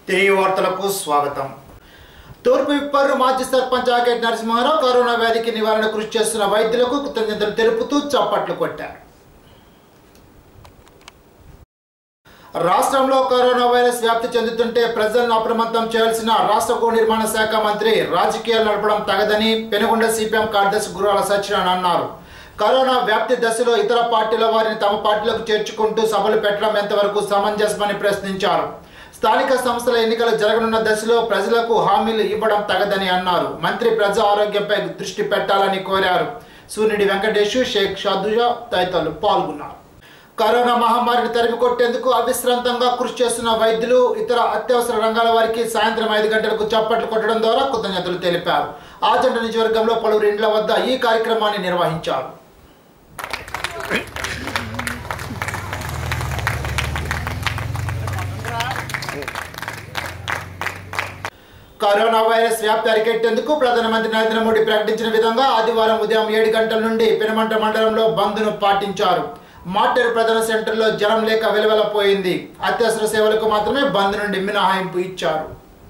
తిరిగి వార్తలకు స్వాగతం తూర్పు విప్పర్రు మాజీ సర్పంచ్ ఆకేట్ నరసింహారావు కరోనా వ్యాధికి నివారణ కృషి చేస్తున్న వైద్యులకు కృతజ్ఞతలు తెలుపుతూ చప్పట్లు కొట్టారు రాష్ట్రంలో కరోనా వైరస్ వ్యాప్తి చెందుతుంటే ప్రజలను అప్రమత్తం చేయాల్సిన రాష్ట్ర గృహ నిర్మాణ శాఖ మంత్రి రాజకీయాలు నడపడం తగదని పెనుగొండ సిపిఎం కార్యదర్శి గురువాల సత్యనారాయణ అన్నారు కరోనా వ్యాప్తి దశలో ఇతర పార్టీల వారిని తమ పార్టీలకు చేర్చుకుంటూ సభలు పెట్టడం ఎంతవరకు సమంజసమని ప్రశ్నించారు స్థానిక సంస్థల ఎన్నికలు జరగనున్న దశలో ప్రజలకు హామీలు ఇవ్వడం తగదని అన్నారు మంత్రి ప్రజా ఆరోగ్యంపై దృష్టి పెట్టాలని కోరారు సూర్యుడి వెంకటేష్ షేక్ షాదుజా తదితరులు పాల్గొన్నారు కరోనా మహమ్మారిని తరిమి కొట్టేందుకు అవిశ్రాంతంగా కృషి చేస్తున్న వైద్యులు ఇతర అత్యవసర రంగాల వారికి సాయంత్రం ఐదు గంటలకు చప్పట్లు కొట్టడం ద్వారా కృతజ్ఞతలు తెలిపారు ఆచంట నియోజకవర్గంలో పలువురు ఇండ్ల వద్ద ఈ కార్యక్రమాన్ని నిర్వహించారు కరోనా వైరస్ వ్యాప్తి అరికెట్టేందుకు ప్రధానమంత్రి నరేంద్ర మోడీ ప్రకటించిన విధంగా ఆదివారం ఉదయం ఏడు గంటల నుండి పెనుమంట మండలంలో బంద్ను పాటించారు మాటేరు ప్రధాన సెంటర్లో జనం లేక వెలువెలపోయింది అత్యవసర సేవలకు మాత్రమే బంద్ నుండి మినహాయింపు ఇచ్చారు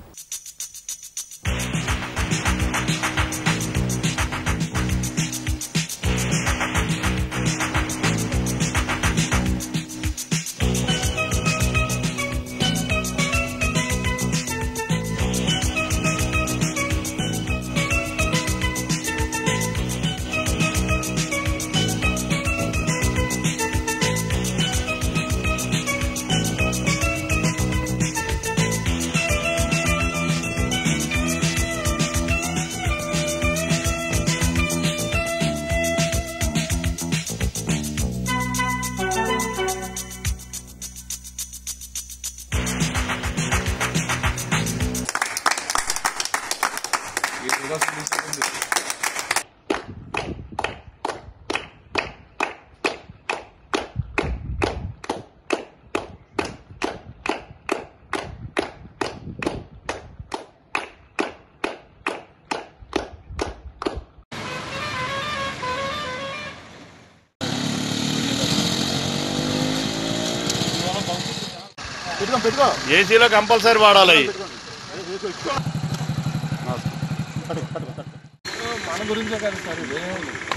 ఏసీలో కంపల్సరీ వాడాలి అవి. మన గురించే కాదు సార్ ఇదేమో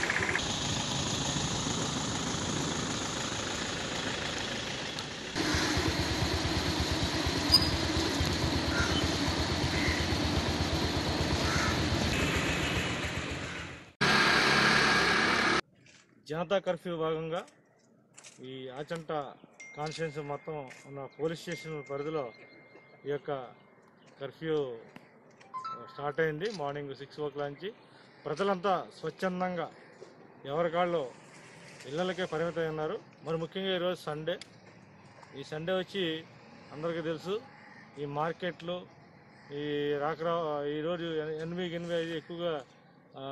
జనతా కర్ఫ్యూ భాగంగా ఈ ఆచంట కాన్స్టిట్యున్సీ మొత్తం ఉన్న పోలీస్ స్టేషన్ పరిధిలో ఈ యొక్క కర్ఫ్యూ స్టార్ట్ అయింది మార్నింగ్ సిక్స్ ఓ క్లాక్ నుంచి ప్రజలంతా స్వచ్ఛందంగా ఎవరికాళ్ళు ఇళ్ళకే పరిమితం ఉన్నారు మరి ముఖ్యంగా ఈరోజు సండే ఈ సండే వచ్చి అందరికీ తెలుసు ఈ మార్కెట్లు ఈ రాకరా ఈరోజు ఎనిమిది ఎనిమిది ఐదు ఎక్కువగా ఆ,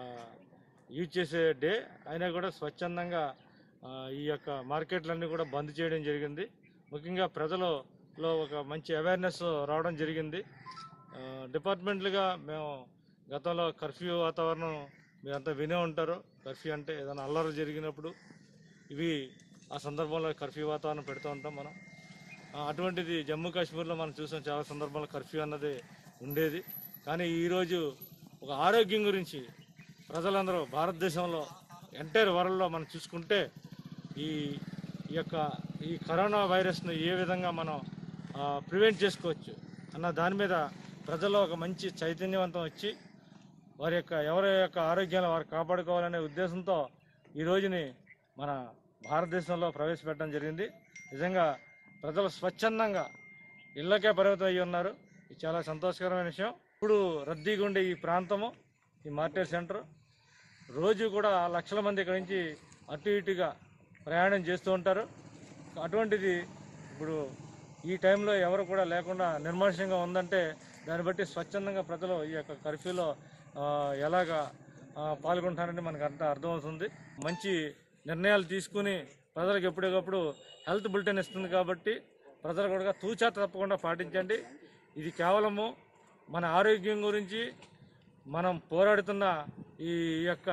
యూజ్ చేసే డే అయినా కూడా స్వచ్ఛందంగా ఆ, ఈ యొక్క మార్కెట్లన్నీ కూడా బంద్ చేయడం జరిగింది ముఖ్యంగా ప్రజలలో ఒక మంచి అవేర్నెస్ రావడం జరిగింది ఆ, డిపార్ట్మెంట్లుగా మేము గతంలో కర్ఫ్యూ వాతావరణం మీరంతా వినే ఉంటారు కర్ఫ్యూ అంటే ఏదైనా అల్లరి జరిగినప్పుడు ఇవి ఆ సందర్భంలో కర్ఫ్యూ వాతావరణం పెడుతూ ఉంటాం మనం ఆ, అటువంటిది జమ్మూ కాశ్మీర్లో మనం చూసాం చాలా సందర్భాల్లో కర్ఫ్యూ అన్నది ఉండేది కానీ ఈరోజు ఒక ఆరోగ్యం గురించి ప్రజలందరూ భారతదేశంలో ఎంటైర్ వరల్డ్లో మనం చూసుకుంటే ఈ ఈ యొక్క ఈ కరోనా వైరస్ను ఏ విధంగా మనం ప్రివెంట్ చేసుకోవచ్చు అన్న దాని మీద ప్రజల్లో ఒక మంచి చైతన్యవంతం వచ్చి వారి యొక్క ఎవరి యొక్క ఆరోగ్యాన్ని వారు కాపాడుకోవాలనే ఉద్దేశంతో ఈ రోజుని మన భారతదేశంలో ప్రవేశపెట్టడం జరిగింది నిజంగా ప్రజలు స్వచ్ఛందంగా ఇళ్ళకే పరిమితం అయ్యి ఉన్నారు ఇది చాలా సంతోషకరమైన విషయం ఇప్పుడు రద్దీగా ఉండే ఈ ప్రాంతము ఈ మార్కెట్ సెంటర్ రోజు కూడా లక్షల మంది ఇక్కడి నుంచి అటు ఇటుగా ప్రయాణం చేస్తూ ఉంటారు అటువంటిది ఇప్పుడు ఈ టైంలో ఎవరు కూడా లేకుండా నిర్మానుష్యంగా ఉందంటే దాన్ని బట్టి స్వచ్ఛందంగా ప్రజలు ఈ యొక్క కర్ఫ్యూలో ఆ, ఎలాగా ఆ, పాల్గొంటారని మనకు అంత అర్థమవుతుంది మంచి నిర్ణయాలు తీసుకుని ప్రజలకు ఎప్పటికప్పుడు హెల్త్ బులెటిన్ ఇస్తుంది కాబట్టి ప్రజలు కూడా తూచా తప్పకుండా పాటించండి ఇది కేవలము మన ఆరోగ్యం గురించి మనం పోరాడుతున్న ఈ యొక్క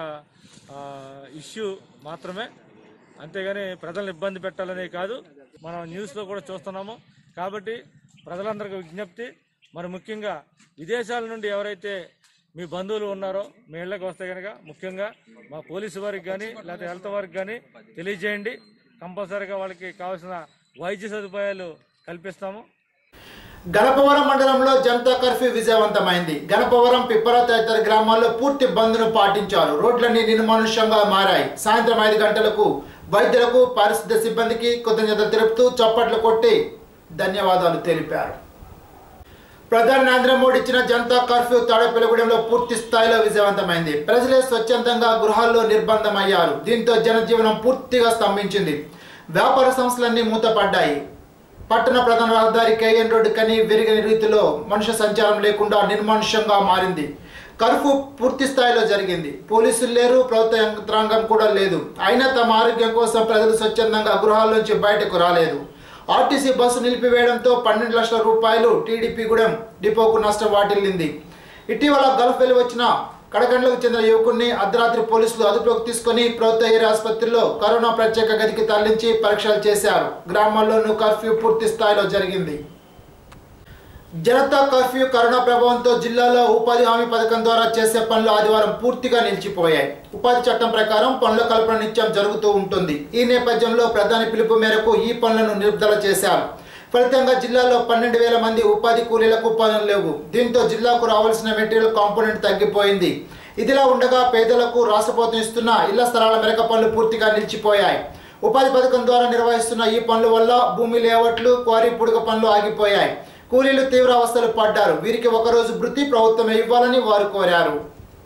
ఇష్యూ మాత్రమే అంతేగాని ప్రజలను ఇబ్బంది పెట్టాలనే కాదు మనం న్యూస్లో కూడా చూస్తున్నాము కాబట్టి ప్రజలందరికీ విజ్ఞప్తి మరి ముఖ్యంగా విదేశాల నుండి ఎవరైతే మీ బంధువులు ఉన్నారో మీ ఇళ్ళకి వస్తే కనుక ముఖ్యంగా మా పోలీసు వారికి కానీ లేకపోతే హెల్త్ వారికి కానీ తెలియజేయండి కంపల్సరీగా వాళ్ళకి కావాల్సిన వైద్య సదుపాయాలు కల్పిస్తాము గణపవరం మండలంలో జనతా కర్ఫ్యూ విజయవంతమైంది గణపవరం పిప్పర తదితర గ్రామాల్లో పూర్తి బంద్ను పాటించారు రోడ్లన్నీ నిర్మానుష్యంగా మారాయి సాయంత్రం ఐదు గంటలకు వైద్యులకు పారిశుద్ధ్య సిబ్బందికి కృతజ్ఞతలు తెలుపుతూ చప్పట్లు కొట్టి ధన్యవాదాలు తెలిపారు ప్రధాని నరేంద్ర మోడీ ఇచ్చిన జనతా కర్ఫ్యూ తాడేపల్లిగూడెంలో పూర్తి స్థాయిలో విజయవంతమైంది ప్రజలే స్వచ్ఛందంగా గృహాల్లో నిర్బంధమయ్యారు దీంతో జనజీవనం పూర్తిగా స్తంభించింది వ్యాపార సంస్థలన్నీ మూతపడ్డాయి పట్టణ ప్రధాన రహదారి కేఎన్ రోడ్డు కని విరిగిన రీతిలో మనుష్య సంచారం లేకుండా నిర్మానుష్యంగా మారింది కర్ఫ్యూ పూర్తి స్థాయిలో జరిగింది పోలీసులు లేరు ప్రభుత్వ యంత్రాంగం కూడా లేదు అయినా తమ ఆరోగ్యం కోసం ప్రజలు స్వచ్ఛందంగా గృహాల్లోంచి బయటకు రాలేదు ఆర్టీసీ బస్సు నిలిపివేయడంతో పన్నెండు లక్షల రూపాయలు టీడీపీ గూడెం డిపోకు నష్టం వాటిల్లింది ఇటీవల గల్ఫ్ వెళ్లి వచ్చిన కడకండ్లకు చెందిన యువకుడిని అర్ధరాత్రి పోలీసులు అదుపులోకి తీసుకొని ప్రభుత్వ ఏరియా ఆసుపత్రిలో కరోనా ప్రత్యేక గదికి తరలించి పరీక్షలు చేశారు గ్రామాల్లోనూ కర్ఫ్యూ పూర్తి స్థాయిలో జరిగింది జనతా కర్ఫ్యూ కరోనా ప్రభావంతో జిల్లాలో ఉపాధి హామీ పథకం ద్వారా చేసే పనులు ఆదివారం పూర్తిగా నిలిచిపోయాయి ఉపాధి చట్టం ప్రకారం పనుల కల్పన నిత్యం జరుగుతూ ఉంటుంది ఈ నేపథ్యంలో ప్రధాని పిలుపు మేరకు ఈ పనులను నిలుపుదల చేశారు ఫలితంగా జిల్లాలో పన్నెండు వేల మంది ఉపాధి కూలీలకు పనులు లేవు దీంతో జిల్లాకు రావాల్సిన మెటీరియల్ కాంపోనెంట్ తగ్గిపోయింది ఇదిలా ఉండగా పేదలకు రాష్ట్ర ప్రభుత్వం ఇస్తున్న ఇళ్ల స్థలాల మెరక పనులు పూర్తిగా నిలిచిపోయాయి ఉపాధి పథకం ద్వారా నిర్వహిస్తున్న ఈ పనుల వల్ల భూమి లేఅవుట్లు క్వారీ పుడక పనులు ఆగిపోయాయి కూలీలు తీవ్ర అవస్థలు పడ్డారు వీరికి ఒకరోజు వృత్తి ప్రభుత్వమే ఇవ్వాలని వారు కోరారు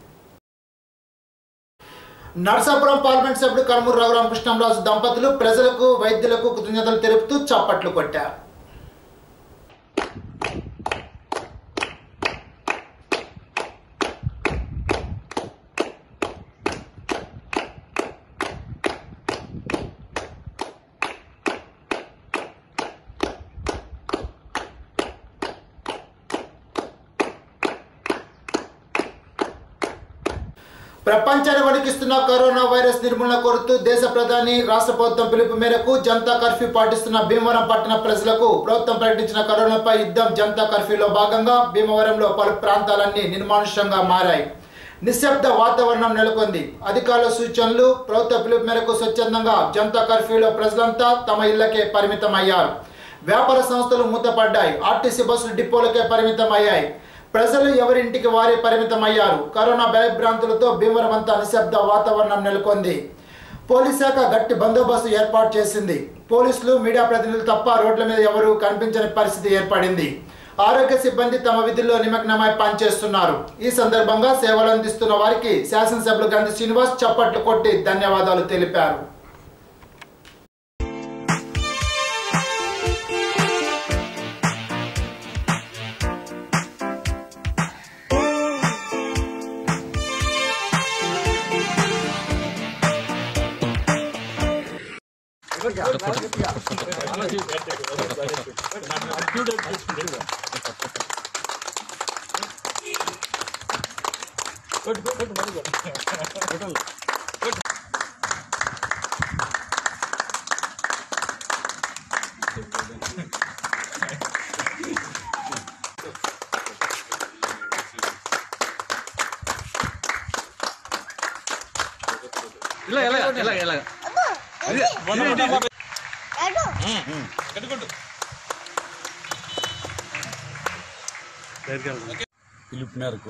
నర్సాపురం పార్లమెంట్ సభ్యుడు కర్మూరు రఘురామకృష్ణంరాజు దంపతులు ప్రజలకు వైద్యులకు కృతజ్ఞతలు తెలుపుతూ చప్పట్లు కొట్టారు ప్రపంచాన్ని వణికిస్తున్న కరోనా వైరస్ నిర్మూలన కోరుతూ దేశ ప్రధాని రాష్ట్ర ప్రభుత్వం పిలుపు మేరకు జనతా కర్ఫ్యూ పాటిస్తున్న భీమవరం పట్టణ ప్రజలకు ప్రభుత్వం ప్రకటించిన కరోనాపై యుద్ధం జనతా కర్ఫ్యూలో భాగంగా భీమవరంలో పలు ప్రాంతాలన్నీ నిర్మానుష్యంగా మారాయి నిశ్శబ్ద వాతావరణం నెలకొంది అధికారుల సూచనలు ప్రభుత్వ పిలుపు మేరకు స్వచ్ఛందంగా జనతా కర్ఫ్యూలో ప్రజలంతా తమ ఇళ్లకే పరిమితమయ్యారు వ్యాపార సంస్థలు మూతపడ్డాయి ఆర్టీసీ బస్సులు డిపోలకే పరిమితమయ్యాయి ప్రజలు ఎవరింటికి వారే పరిమితమయ్యారు కరోనా భయభ్రాంతులతో భీమవరం అంతా నిశ్శబ్ద వాతావరణం నెలకొంది పోలీస్ శాఖ గట్టి బందోబస్తు ఏర్పాటు చేసింది పోలీసులు మీడియా ప్రతినిధులు తప్ప రోడ్ల మీద ఎవరూ కనిపించని పరిస్థితి ఏర్పడింది ఆరోగ్య సిబ్బంది తమ విధుల్లో నిమగ్నమై పనిచేస్తున్నారు ఈ సందర్భంగా సేవలు అందిస్తున్న వారికి శాసనసభ్యులు గంధి శ్రీనివాస్ చప్పట్లు కొట్టి ధన్యవాదాలు తెలిపారు ఇలా ఇలా ఇలా ఇలా పిలుపు మేరకు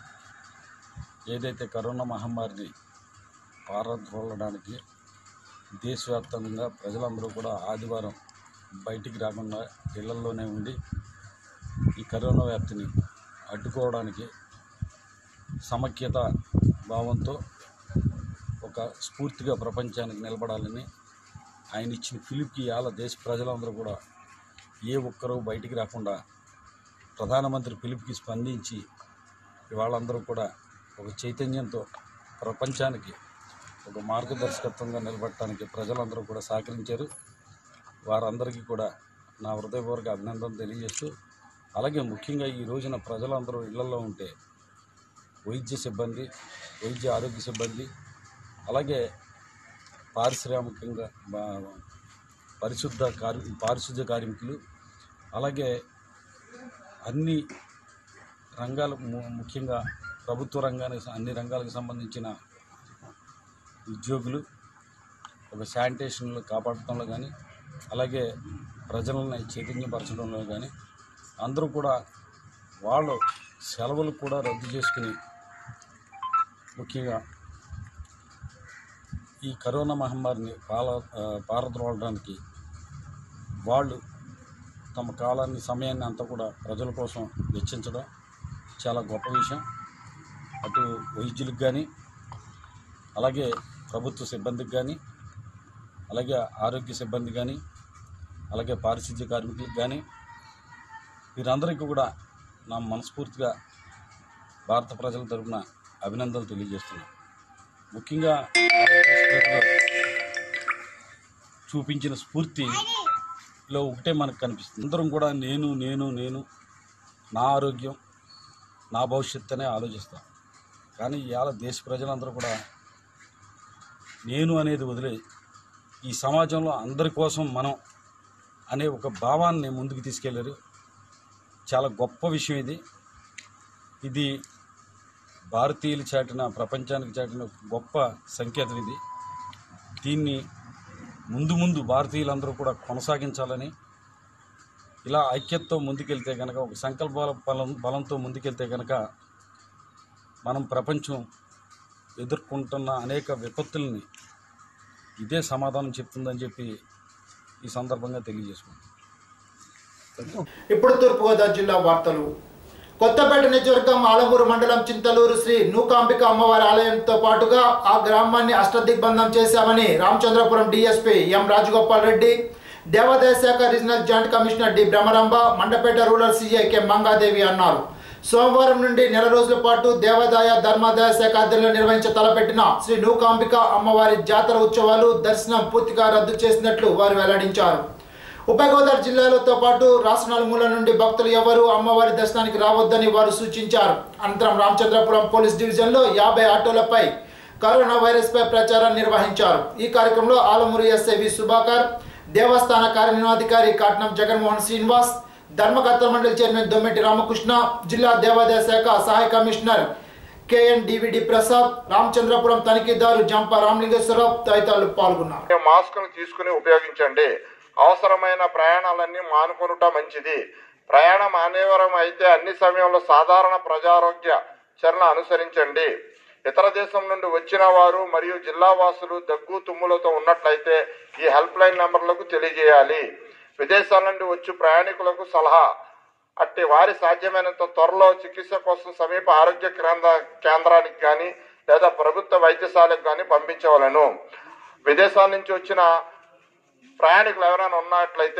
ఏదైతే కరోనా మహమ్మారిని పారద్రోలడానికి దేశవ్యాప్తంగా ప్రజలందరూ కూడా ఆదివారం బయటికి రాకుండా ఇళ్లలోనే ఉండి ఈ కరోనా వ్యాప్తిని అడ్డుకోవడానికి సమైక్యత భావంతో ఒక స్ఫూర్తిగా ప్రపంచానికి నిలబడాలని ఆయన ఇచ్చిన పిలుపుకి ఇవాళ దేశ ప్రజలందరూ కూడా ఏ ఒక్కరూ బయటికి రాకుండా ప్రధానమంత్రి పిలుపుకి స్పందించి ఇవాళ అందరూ కూడా ఒక చైతన్యంతో ప్రపంచానికి ఒక మార్గదర్శకత్వంగా నిలబడటానికి ప్రజలందరూ కూడా సహకరించారు వారందరికీ కూడా నా హృదయపూర్వక అభినందన తెలియజేస్తూ అలాగే ముఖ్యంగా ఈ రోజున ప్రజలందరూ ఇళ్లలో ఉంటే వైద్య సిబ్బంది వైద్య ఆరోగ్య సిబ్బంది అలాగే పారిశ్రామికంగా బా- పరిశుద్ధ కార్మి పారిశుద్ధ్య కార్మికులు అలాగే అన్ని రంగాలు ము- ముఖ్యంగా ప్రభుత్వ రంగానికి స- అన్ని రంగాలకు సంబంధించిన ఉద్యోగులు ఒక శానిటేషన్లు కాపాడటంలో కానీ అలాగే ప్రజలను చైతన్యపరచడంలో కానీ అందరూ కూడా వాళ్ళు సెలవులు కూడా రద్దు చేసుకుని ముఖ్యంగా ఈ కరోనా మహమ్మారిని పాల ఆ, పారద్రోలడానికి వాళ్ళు తమ కాలాన్ని సమయాన్ని అంతా కూడా ప్రజల కోసం వెచ్చించడం చాలా గొప్ప విషయం అటు వైద్యులకు కానీ అలాగే ప్రభుత్వ సిబ్బందికి కానీ అలాగే ఆరోగ్య సిబ్బంది కానీ అలాగే పారిశుద్ధ్య కార్మికులకు కానీ వీరందరికీ కూడా నా మనస్ఫూర్తిగా భారత ప్రజల తరపున అభినందనలు తెలియజేస్తున్నాను ముఖ్యంగా భారత చూపించిన స్ఫూర్తిలో ఒకటే మనకు కనిపిస్తుంది అందరం కూడా నేను నేను నేను నా ఆరోగ్యం నా భవిష్యత్తు అనే ఆలోచిస్తాం కానీ ఇవాళ దేశ ప్రజలందరూ కూడా నేను అనేది వదిలే ఈ సమాజంలో అందరి కోసం మనం అనే ఒక భావాన్ని ముందుకు తీసుకెళ్లారు చాలా గొప్ప విషయం ఇది ఇది భారతీయులు చాటిన ప్రపంచానికి చాటిన గొప్ప సంకేతం ఇది దీన్ని ముందు ముందు భారతీయులందరూ కూడా కొనసాగించాలని ఇలా ఐక్యతతో ముందుకెళ్తే కనుక ఒక సంకల్ప బలం బలంతో ముందుకెళ్తే కనుక మనం ప్రపంచం ఎదుర్కొంటున్న అనేక విపత్తుల్ని ఇదే సమాధానం చెప్తుందని చెప్పి ఈ సందర్భంగా తెలియజేసుకుంటాం ఇప్పుడు తూర్పుగోదావరి జిల్లా వార్తలు కొత్తపేట నియోజకవర్గం ఆలమూరు మండలం చింతలూరు శ్రీ నూకాంబిక అమ్మవారి ఆలయంతో పాటుగా ఆ గ్రామాన్ని అష్టదిగ్బంధం చేశామని రామచంద్రపురం డీఎస్పీ ఎం రాజగోపాల్ రెడ్డి దేవాదాయ శాఖ regional joint commissioner D Brahmaramba Mandapeta rural CI K Mangadevi అన్నారు సోమవారం నుండి నెల రోజుల పాటు దేవాదాయ ధర్మాదాయ శాఖ ఆధ్వర్యంలో నిర్వహించ తలపెట్టిన శ్రీ నూకాంబిక అమ్మవారి జాతర ఉత్సవాలు దర్శనం పూర్తిగా రద్దు చేసినట్లు వారు వెల్లడించారు ఉభయ గోదావరి జిల్లాలతో పాటు రాష్ట్ర నలుమూల నుండి భక్తులు ఎవరు అమ్మవారి దర్శనానికి రావద్దని వారు సూచించారు అనంతరం రామచంద్రపురం పోలీస్ డివిజన్లో యాభై ఆటోలపై కరోనా వైరస్ పై ప్రచారాన్ని నిర్వహించారు ఈ కార్యక్రమంలో ఆలమూరు ఎస్ఐ వి సుభాకర్ దేవస్థాన కార్యనిర్వహణాధికారి కాట్నం జగన్మోహన్ శ్రీనివాస్ ధర్మకర్త మండలి చైర్మన్ దొమ్మెటి రామకృష్ణ జిల్లా దేవాదాయ శాఖ సహాయ commissioner KN DVD Prasad Ramachandrapuram తనిఖీదారు జంప రామలింగేశ్వరరావు తదితరులు పాల్గొన్నారు మాస్కులు తీసుకుని ఉపయోగించండి అవసరమైన ప్రయాణాలన్నీ మానుకొనుట మంచిది ప్రయాణం అనివార్యం అయితే అన్ని సమయంలో సాధారణ ప్రజారోగ్య చర్యలు అనుసరించండి ఇతర దేశం నుండి వచ్చిన వారు మరియు జిల్లా వాసులు దగ్గు తుమ్ములతో ఉన్నట్లయితే ఈ హెల్ప్ లైన్ నంబర్లకు తెలియజేయాలి విదేశాల నుండి వచ్చి ప్రయాణికులకు సలహా అట్టి వారి సాధ్యమైనంత త్వరలో చికిత్స కోసం సమీప ఆరోగ్య కేంద్ర కేంద్రానికి కానీ లేదా ప్రభుత్వ వైద్యశాలకు కానీ పంపించవలను విదేశాల నుంచి వచ్చిన ప్రయాణికులు ఎవరైనా ఉన్నట్లయితే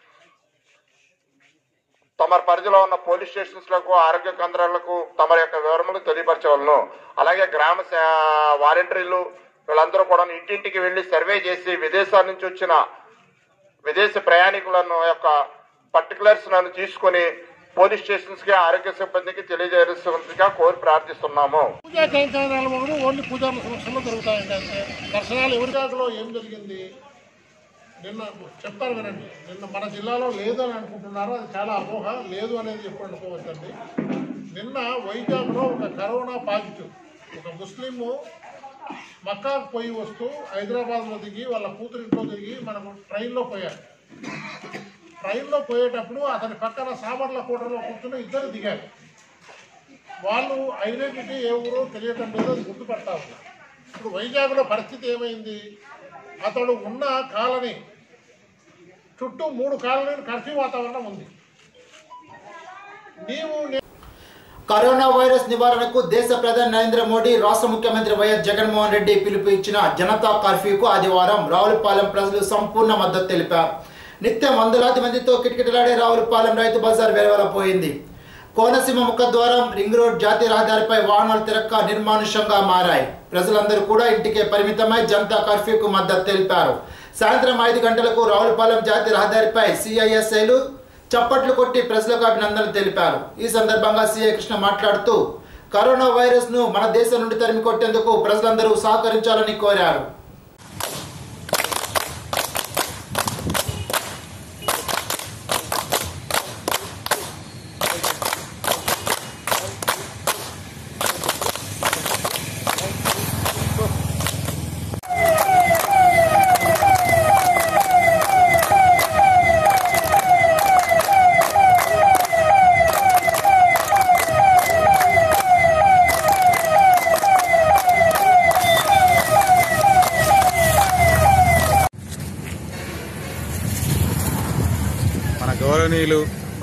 తమ పరిధిలో ఉన్న పోలీస్ స్టేషన్స్ లకు ఆరోగ్య కేంద్రాలకు తమ యొక్క వివరములు తెలియపరచవలను అలాగే గ్రామ సా- వాలంటీర్లు వీళ్ళందరూ కూడా ఇంటింటికి వెళ్లి సర్వే చేసి విదేశాల నుంచి వచ్చిన విదేశీ ప్రయాణికులను యొక్క పర్టికులర్స్ నన్ను తీసుకొని పోలీస్ స్టేషన్స్ కి ఆరోగ్య సిబ్బందికి తెలియజేయాల్సిందిగా కోరి ప్రార్థిస్తున్నాము పూజా కేంద్రాలు కూడా ఓన్లీ పూజారుల సమక్షంలో జరుగుతాయండి అంతే దర్శనాలు ఎవరి దాకలో ఏం జరిగింది నిన్న చెప్తాను వినండి నిన్న మన జిల్లాలో లేదు అని అనుకుంటున్నారు అది చాలా అపోహ లేదు అనేది ఎప్పుడు అనుకోవద్దండి నిన్న వైజాగ్లో ఒక కరోనా పాజిటివ్ ఒక ముస్లిము మక్కాకు పోయి వస్తూ హైదరాబాద్లో దిగి వాళ్ళ కూతురింట్లో దిగి మనకు ట్రైన్లో పోయారు ట్రైన్లో పోయేటప్పుడు అతని పక్కన సామర్ల కూటలో కూర్చుని ఇద్దరు దిగారు వాళ్ళు ఐడెంటిటీ ఏ ఊరో తెలియటం లేదు అది గుర్తుపడతా ఉన్నారు ఇప్పుడు వైజాగ్లో పరిస్థితి ఏమైంది అతడు ఉన్న కాలనీ చుట్టూ మూడు కాలనీలు కర్ఫ్యూ వాతావరణం ఉంది నీవు నే- కరోనా వైరస్ నివారణకు దేశ ప్రధాని నరేంద్ర మోడీ రాష్ట్ర ముఖ్యమంత్రి వైఎస్ జగన్మోహన్ రెడ్డి పిలుపు ఇచ్చిన జనతా కర్ఫ్యూకు ఆదివారం రావులపాలెం ప్రజలు సంపూర్ణ మద్దతు తెలిపారు నిత్యం వందలాది మందితో కిటకిటలాడే రావులపాలెం రైతు బజార్ వెలువలపోయింది కోనసీమ ముఖద్వారం రింగ్ రోడ్ జాతీయ రహదారిపై వాహనాలు తిరక్క నిర్మానుష్యంగా మారాయి ప్రజలందరూ కూడా ఇంటికే పరిమితమై జనతా కర్ఫ్యూకు మద్దతు తెలిపారు సాయంత్రం ఐదు గంటలకు రావులపాలెం జాతీయ రహదారిపై సిఐఎస్ఐలు చప్పట్లు కొట్టి ప్రజలకు అభినందనలు తెలిపారు ఈ సందర్భంగా సీఐ కృష్ణ మాట్లాడుతూ కరోనా వైరస్ ను మన దేశం నుండి తరిమి కొట్టేందుకు ప్రజలందరూ సహకరించాలని కోరారు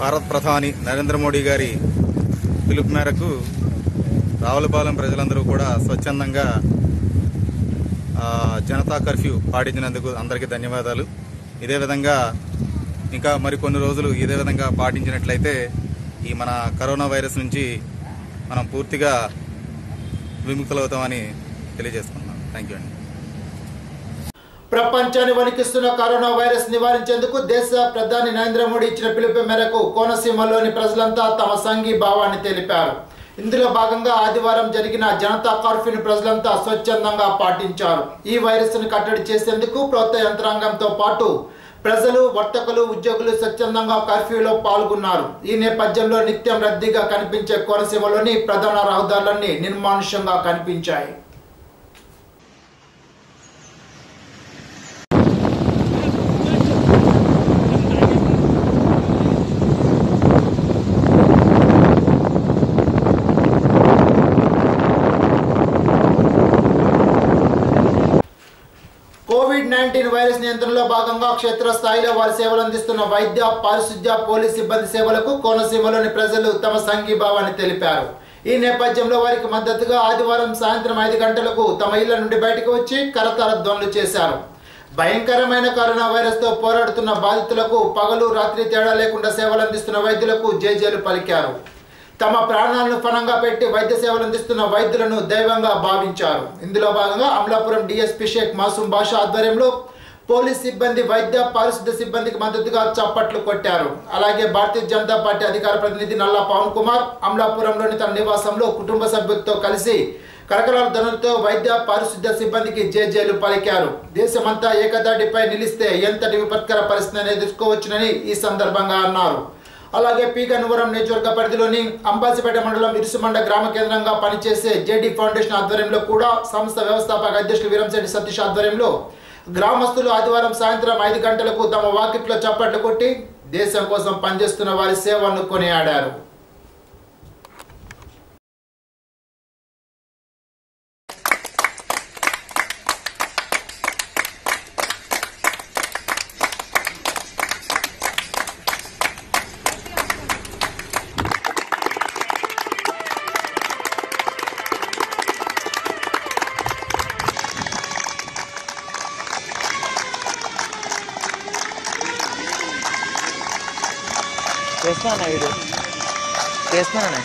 భారత ప్రధాని నరేంద్ర మోడీ గారి పిలుపు మేరకు రావులపాలెం ప్రజలందరూ కూడా స్వచ్ఛందంగా ఆ, జనతా కర్ఫ్యూ పాటించినందుకు అందరికీ ధన్యవాదాలు ఇదే విధంగా ఇంకా మరికొన్ని రోజులు ఇదే విధంగా పాటించినట్లయితే ఈ మన కరోనా వైరస్ నుంచి మనం పూర్తిగా విముక్తులవుతామని తెలియజేసుకున్నాం థ్యాంక్ యూ అండి ప్రపంచాన్ని వణికిస్తున్న కరోనా వైరస్ నివారించేందుకు దేశ ప్రధాని నరేంద్ర మోడీ ఇచ్చిన పిలుపు మేరకు కోనసీమలోని ప్రజలంతా తమ సంఘీభావాన్ని తెలిపారు ఇందులో భాగంగా ఆదివారం జరిగిన జనతా కర్ఫ్యూని ప్రజలంతా స్వచ్ఛందంగా పాటించారు ఈ వైరస్ ను కట్టడి చేసేందుకు ప్రభుత్వ యంత్రాంగంతో పాటు ప్రజలు వర్తకులు ఉద్యోగులు స్వచ్ఛందంగా కర్ఫ్యూలో పాల్గొన్నారు ఈ నేపథ్యంలో నిత్యం రద్దీగా కనిపించే కోనసీమలోని ప్రధాన రహదారులన్నీ నిర్మానుష్యంగా కనిపించాయి కోవిడ్ నైన్టీన్ వైరస్ నియంత్రణలో భాగంగా క్షేత్రస్థాయిలో వారి సేవలు అందిస్తున్న వైద్య పారిశుద్ధ్య పోలీస్ సిబ్బంది సేవలకు కోనసీమలోని ప్రజలు తమ సంఘీభావాన్ని తెలిపారు ఈ నేపథ్యంలో వారికి మద్దతుగా ఆదివారం సాయంత్రం ఐదు గంటలకు తమ ఇళ్ల నుండి బయటకు వచ్చి కరతాళ ధ్వనులు చేశారు భయంకరమైన కరోనా వైరస్ తో పోరాడుతున్న బాధితులకు పగలు రాత్రి తేడా లేకుండా సేవలు అందిస్తున్న వైద్యులకు జేజేలు పలికారు తమ ప్రాణాలను పణంగా పెట్టి వైద్య సేవలు అందిస్తున్న వైద్యులను దైవంగా భావించారు ఇందులో భాగంగా అమలాపురం డిఎస్పీ షేక్ మాసూం బాషా ఆధ్వర్యంలో పోలీస్ సిబ్బంది వైద్య పారిశుద్ధ సిబ్బందికి మద్దతుగా చప్పట్లు కొట్టారు అలాగే భారతీయ జనతా పార్టీ అధికార ప్రతినిధి నల్లా పవన్ కుమార్ అమలాపురంలోని తన నివాసంలో కుటుంబ సభ్యులతో కలిసి కరకరాల ధనులతో వైద్య పారిశుద్ధ సిబ్బందికి జేజేలు పలికారు దేశమంతా ఏకదాటిపై నిలిస్తే ఎంతటి విపత్కర పరిస్థితిని ఎదుర్కోవచ్చునని ఈ సందర్భంగా అన్నారు అలాగే పీ గన్నవరం నియోజకవర్గ పరిధిలోని అంబాసిపేట మండలం ఇరుసుమండ గ్రామ కేంద్రంగా పనిచేసే జేడీ ఫౌండేషన్ ఆధ్వర్యంలో కూడా సంస్థ వ్యవస్థాపక అధ్యక్షులు వీరంశెట్టి సతీష్ ఆధ్వర్యంలో గ్రామస్తులు ఆదివారం సాయంత్రం ఐదు గంటలకు తమ వాకిట్లో చప్పట్లు కొట్టి దేశం కోసం పనిచేస్తున్న వారి సేవలను కొనియాడారు చేస్తానా వీడియో చేస్తానా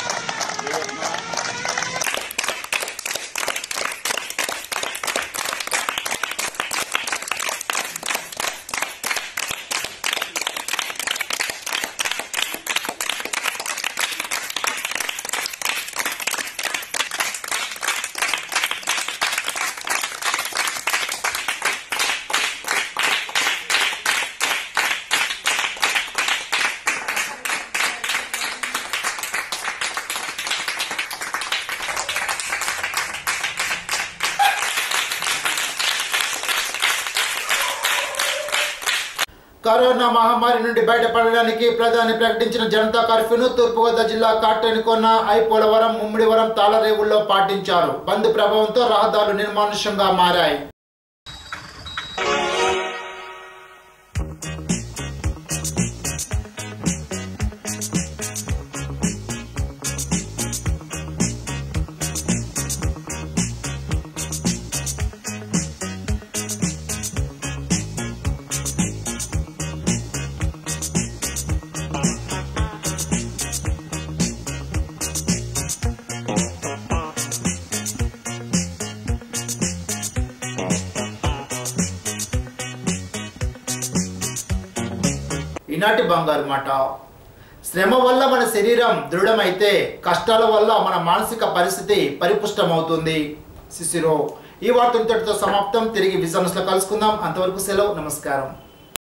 కరోనా మహమ్మారి నుండి బయటపడడానికి ప్రధాని ప్రకటించిన జనతా కర్ఫ్యూను తూర్పుగోదావరి జిల్లా కాటేనికొన్న ఐపోలవరం ముమ్మిడివరం తాళరేవుల్లో పాటించారు బంద్ ప్రభావంతో రహదారులు నిర్మానుష్యంగా మారాయి ఈనాటి బంగారు మాట శ్రమ వల్ల మన శరీరం దృఢమైతే కష్టాల వల్ల మన మానసిక పరిస్థితి పరిపుష్టమవుతుంది శిశిరో ఈ వార్త ఇంతటితో సమాప్తం తిరిగి విజనస్లో కలుసుకుందాం అంతవరకు సెలవు నమస్కారం